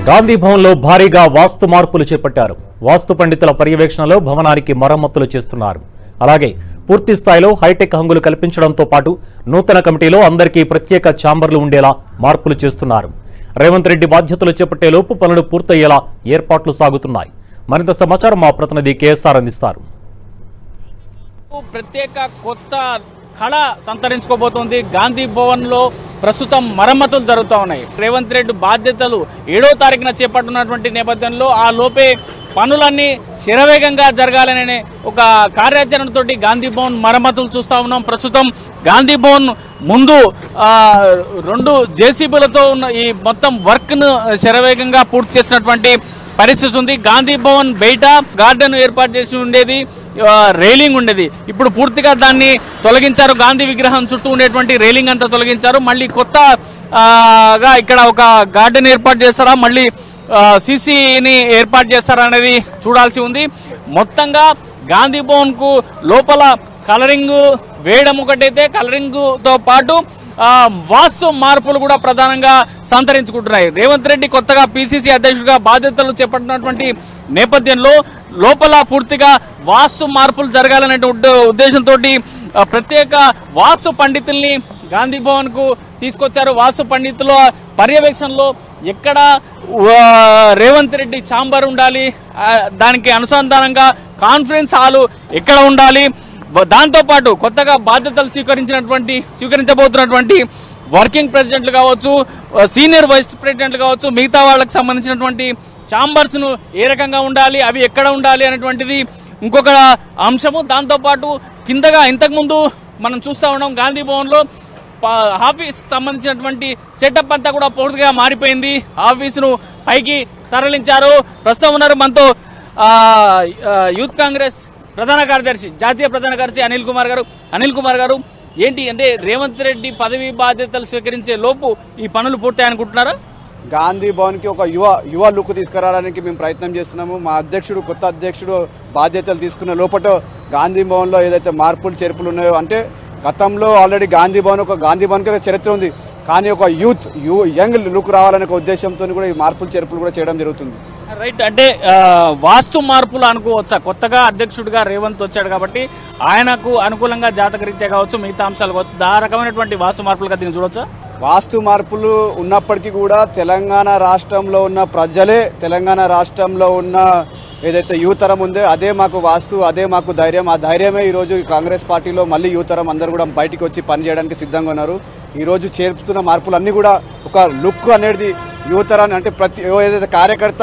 గాంధీ భవన్లో భారీగా వాస్తు మార్పులు చేపట్టారు వాస్తు పండితుల పర్యవేక్షణలో భవనానికి మరమ్మతులు చేస్తున్నారు అలాగే పూర్తి స్థాయిలో హైటెక్ హంగులు కల్పించడంతో పాటు నూతన కమిటీలో అందరికీ ప్రత్యేక ఛాంబర్లు ఉండేలా మార్పులు చేస్తున్నారు రేవంత్ రెడ్డి బాధ్యతలు చేపట్టేలోపు పనులు పూర్తయ్యేలా ఏర్పాట్లు సాగుతున్నాయి మరింత సమాచారం మా ప్రతినిధి కేఎస్ఆర్ అందిస్తారు ప్రత్యేక కొత్త కళ సంతరించుకోబోతోంది గాంధీ భవన్ లో ప్రస్తుతం మరమ్మతులు జరుగుతూ ఉన్నాయి రేవంత్ రెడ్డి బాధ్యతలు ఏడో తారీఖున చేపట్టున్నటువంటి నేపథ్యంలో ఆ లోపే పనులన్నీ శరవేగంగా జరగాలనే ఒక కార్యాచరణతోటి గాంధీ భవన్ మరమ్మతులు చూస్తా ఉన్నాం ప్రస్తుతం గాంధీ భవన్ ముందు ఆ, రెండు జేసీబీలతో ఉన్న ఈ మొత్తం వర్క్ ను శరవేగంగా పూర్తి చేసినటువంటి పరిస్థితి ఉంది గాంధీ భవన్ బయట గార్డెన్ ఏర్పాటు చేసి ఉండేది ఆ, రైలింగ్ ఉండేది ఇప్పుడు పూర్తిగా దాన్ని తొలగించారు గాంధీ విగ్రహం చుట్టూ ఉండేటువంటి రైలింగ్ అంతా తొలగించారు మళ్ళీ కొత్త ఆ, గా ఇక్కడ ఒక గార్డెన్ ఏర్పాటు చేస్తారా మళ్ళీ సీసీని ఏర్పాటు చేస్తారా అనేది చూడాల్సి ఉంది మొత్తంగా గాంధీ భవన్ కు లోపల కలరింగ్ వేయడం ఒకటైతే కలరింగ్ తో పాటు ఆ, వాస్తు మార్పులు కూడా ప్రధానంగా సంతరించుకుంటున్నాయి రేవంత్ రెడ్డి కొత్తగా పిసిసి అధ్యక్షుడిగా బాధ్యతలు చేపట్టినటువంటి నేపథ్యంలో లోపల పూర్తిగా వాస్తు మార్పులు జరగాలనే ఉద్దేశంతో ప్రత్యేక వాస్తు పండితుల్ని గాంధీ భవన్ కు తీసుకొచ్చారు వాస్తు పండితుల పర్యవేక్షణలో ఎక్కడ ఆ, రేవంత్ రెడ్డి ఛాంబర్ ఉండాలి ఆ, దానికి అనుసంధానంగా కాన్ఫరెన్స్ హాలు ఎక్కడ ఉండాలి వ- దాంతోపాటు కొత్తగా బాధ్యతలు స్వీకరించినటువంటి స్వీకరించబోతున్నటువంటి వర్కింగ్ ప్రెసిడెంట్లు కావచ్చు ఆ, సీనియర్ వైస్ ప్రెసిడెంట్లు కావచ్చు మిగతా వాళ్ళకి సంబంధించినటువంటి ఛాంబర్స్ ను ఏ రకంగా ఉండాలి అవి ఎక్కడ ఉండాలి అనేటువంటిది ఇంకొక అంశము దాంతోపాటు కిందగా ఇంతకుముందు మనం చూస్తా ఉన్నాం గాంధీ భవన్లో ప- ఆఫీస్ సంబంధించినటువంటి సెటప్ అంతా కూడా పూర్తిగా మారిపోయింది ఆఫీసును పైకి తరలించారు ప్రస్తుతం ఉన్నారు మనతో ఆ, ఆ, యూత్ కాంగ్రెస్ ప్రధాన కార్యదర్శి జాతీయ ప్రధాన కార్యదర్శి అనిల్ కుమార్ గారు అనిల్ కుమార్ గారు ఏంటి అంటే రేవంత్ రెడ్డి పదవి బాధ్యతలు స్వీకరించే లోపు ఈ పనులు పూర్తయి అనుకుంటున్నారా గాంధీ భవన్కి ఒక యువ యువ లుక్ తీసుకురావడానికి మేము ప్రయత్నం చేస్తున్నాము మా అధ్యక్షుడు కొత్త అధ్యక్షుడు బాధ్యతలు తీసుకున్న లోపల గాంధీ భవన్లో ఏదైతే మార్పులు చేర్పులు ఉన్నాయో అంటే గతంలో ఆల్రెడీ గాంధీ భవన్ ఒక గాంధీ భవన్కి ఒక చరిత్ర ఉంది కానీ ఒక యూత్ యూ యంగ్ లుక్ రావాలనే ఒక ఉద్దేశంతో కూడా ఈ మార్పులు చేర్పులు కూడా చేయడం జరుగుతుంది రైట్ అంటే ఆ, వాస్తు మార్పులు అనుకోవచ్చా కొత్తగా అధ్యక్షుడిగా రేవంత్ వచ్చాడు కాబట్టి ఆయనకు అనుకూలంగా జాతకరీత్యా కావచ్చు మిగతా అంశాలు కావచ్చు ఆ రకమైనటువంటి వాస్తు మార్పులుగా దీన్ని చూడొచ్చా వాస్తు మార్పులు ఉన్నప్పటికీ కూడా తెలంగాణ రాష్ట్రంలో ఉన్న ప్రజలే తెలంగాణ రాష్ట్రంలో ఉన్న ఏదైతే యువతరం ఉందో అదే మాకు వాస్తు అదే మాకు ధైర్యం ఆ ధైర్యమే ఈరోజు ఈ కాంగ్రెస్ పార్టీలో మళ్ళీ యువతరం అందరూ కూడా బయటికి వచ్చి పనిచేయడానికి సిద్ధంగా ఉన్నారు ఈరోజు చేర్పుతున్న మార్పులన్నీ కూడా ఒక లుక్ అనేది యువతరాన్ని అంటే ప్రతి ఏదైతే కార్యకర్త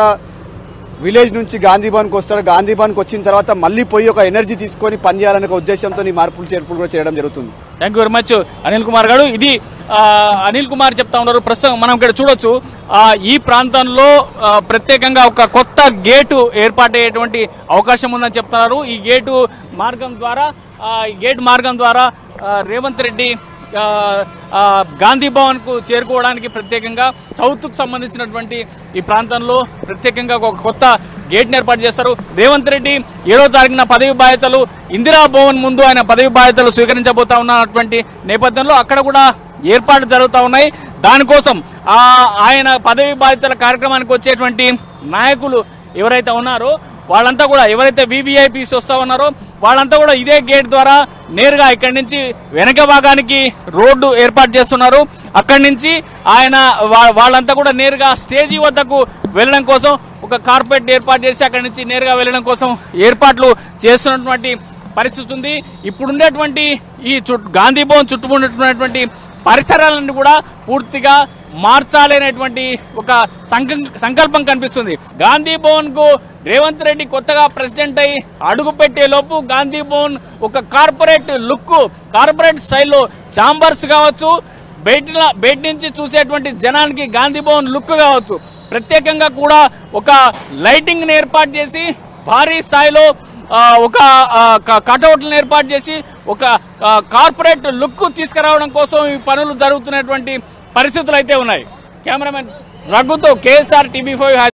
విలేజ్ నుంచి గాంధీ భవన్కి వస్తాడు గాంధీ భవన్కి వచ్చిన తర్వాత మళ్ళీ పోయి ఒక ఎనర్జీ తీసుకొని పనిచేయాలనే ఒక ఉద్దేశంతో ఈ మార్పులు చేర్పులు కూడా చేయడం జరుగుతుంది thank you very much Anil Kumar గారు ఇది ఆ, అనిల్ కుమార్ చెప్తా ఉన్నారు ప్రస్తుతం మనం ఇక్కడ చూడొచ్చు ఆ, ఈ ప్రాంతంలో ఆ, ప్రత్యేకంగా ఒక కొత్త గేటు ఏర్పాటయ్యేటువంటి అవకాశం ఉందని చెప్తున్నారు ఈ గేటు మార్గం ద్వారా ఆ, ఈ గేట్ మార్గం ద్వారా ఆ, రేవంత్ రెడ్డి ఆ, ఆ, గాంధీ భవన్ కు చేరుకోవడానికి ప్రత్యేకంగా సౌత్ కు సంబంధించినటువంటి ఈ ప్రాంతంలో ప్రత్యేకంగా ఒక కొత్త గేట్ ఏర్పాటు చేస్తారు రేవంత్ రెడ్డి ఏడో తారీఖున పదవి బాధ్యతలు ఇందిరా భవన్ ముందు ఆయన పదవి బాధ్యతలు స్వీకరించబోతా ఉన్నటువంటి నేపథ్యంలో అక్కడ కూడా ఏర్పాట్లు జరుగుతూ ఉన్నాయి దానికోసం ఆ ఆయన పదవి బాధ్యతల కార్యక్రమానికి వచ్చేటువంటి నాయకులు ఎవరైతే ఉన్నారో వాళ్ళంతా కూడా ఎవరైతే వివిఐపీస్ వస్తా ఉన్నారో వాళ్ళంతా కూడా ఇదే గేట్ ద్వారా నేరుగా ఇక్కడి నుంచి వెనక భాగానికి రోడ్డు ఏర్పాటు చేస్తున్నారు అక్కడి నుంచి ఆయన వా- వాళ్ళంతా కూడా నేరుగా స్టేజీ వద్దకు వెళ్ళడం కోసం ఒక కార్పెట్ ఏర్పాటు చేసి అక్కడి నుంచి నేరుగా వెళ్ళడం కోసం ఏర్పాట్లు చేస్తున్నటువంటి పరిస్థితి ఉంది ఇప్పుడుండేటువంటి ఈ చుట్టూ గాంధీ భవన్ చుట్టుమున్నటువంటి పరిసరాలన్నీ కూడా పూర్తిగా మార్చాలి అనేటువంటి ఒక సంకం- సంకల్పం కనిపిస్తుంది గాంధీ భవన్ కు రేవంత్ రెడ్డి కొత్తగా ప్రెసిడెంట్ అయి అడుగు పెట్టే లోపు గాంధీ భవన్ ఒక కార్పొరేట్ లుక్ కార్పొరేట్ స్టైల్లో చాంబర్స్ కావచ్చు బయట బయట నుంచి చూసేటువంటి జనానికి గాంధీ భవన్ లుక్ కావచ్చు ప్రత్యేకంగా కూడా ఒక లైటింగ్ ని ఏర్పాటు చేసి భారీ స్థాయిలో ఆ, ఒక కటౌట్లను ఏర్పాటు చేసి ఒక ఆ, కార్పొరేట్ లుక్ తీసుకురావడం కోసం ఈ పనులు జరుగుతున్నటువంటి పరిస్థితులు అయితే ఉన్నాయి కెమెరామెన్ రఘుతో కేఎస్ఆర్ టీవీ ఫైవ్